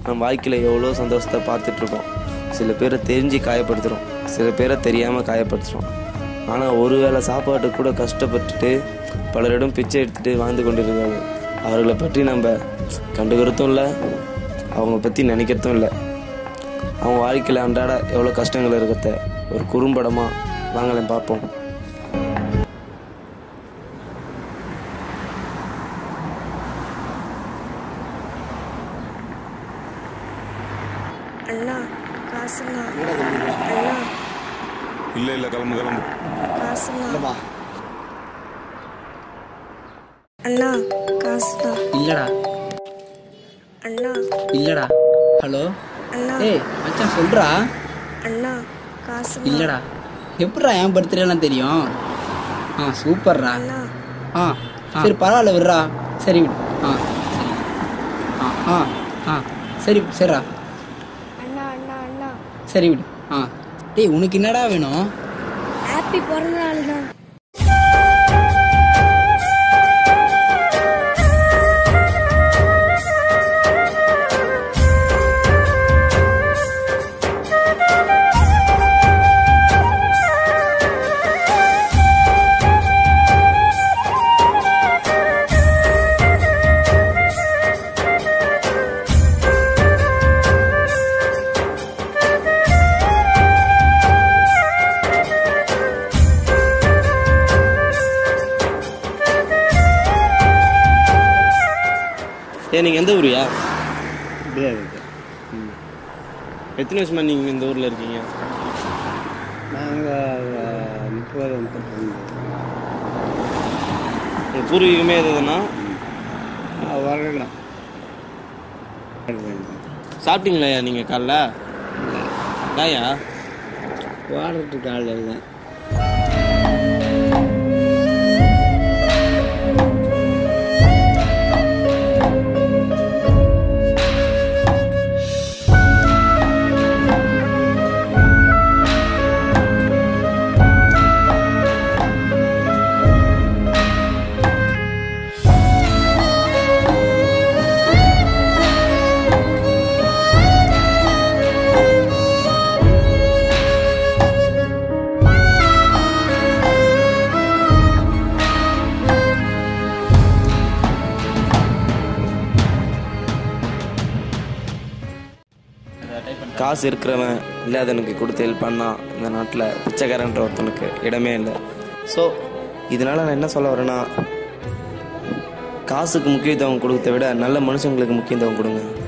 நம்ம வாழ்க்கையில் எவ்வளோ சந்தோஷத்தை பார்த்துட்ருக்கோம் சில பேரை தெரிஞ்சு காயப்படுத்துகிறோம் சில பேரை தெரியாமல் காயப்படுத்துகிறோம் ஆனால் ஒரு வேளை சாப்பாட்டுக்கு கூட கஷ்டப்பட்டுட்டு பலரிடம் பிச்சை எடுத்துட்டு வாழ்ந்து கொண்டிருக்காங்க அவர்களை பற்றி நம்ம கண்டுக்கிறதும் இல்லை அவங்க பற்றி நினைக்கிறதும் இல்லை அவங்க வாழ்க்கையில் அன்றாட எவ்வளோ கஷ்டங்கள் இருக்கிறத ஒரு குறும்படமாக வாங்கலேன் பார்ப்போம் அண்ணா காசுண்ணா அண்ணா இல்லை இல்லை கிளம்பு கிளம்பு காசுண்ணா அண்ணா காசுண்ணா இல்லடா அண்ணா இல்லடா ஹலோ அண்ணா ஏய் மச்சான் சொல்றா அண்ணா காசுண்ணா இல்லடா எப்படிடா என் பர்த்டேலாம் தெரியும் ஆ சூப்பர்ரா அண்ணா ஆ சரி பரவாயில்ல விட்றா சரி விடு ஆ சரி ஆ ஆ ஆ சரி சரிடா அண்ணா அண்ணா அண்ணா சரி விடு ஆ டேய் உனக்கு என்னடா வேணும் ஹாப்பி பிறந்த நாள்ண்ணா ஏன் நீங்கள் எந்த ஊரியா எத்தனை வருஷமா நீங்கள் இந்த ஊரில் இருக்கீங்க நாங்கள் முப்பது முப்பத்தொன்று உங்கள் பூர்வீகமே எதுனா வரலாம் சாப்பிட்டீங்களா நீங்கள் காலைல தாயா வாரத்துக்கு ஆள் இல்லை காசு இருக்கிறவன் இல்லாதவனுக்கு கொடுத்து ஹெல்ப் பண்ணா இந்த நாட்டில் பிச்சைக்காரன்ற ஒருத்தனுக்கு இடமே இல்லை ஸோ இதனால் நான் என்ன சொல்ல வரேன்னா காசுக்கு முக்கியத்துவம் கொடுக்கறத விட நல்ல மனுஷங்களுக்கு முக்கியத்துவம் கொடுங்க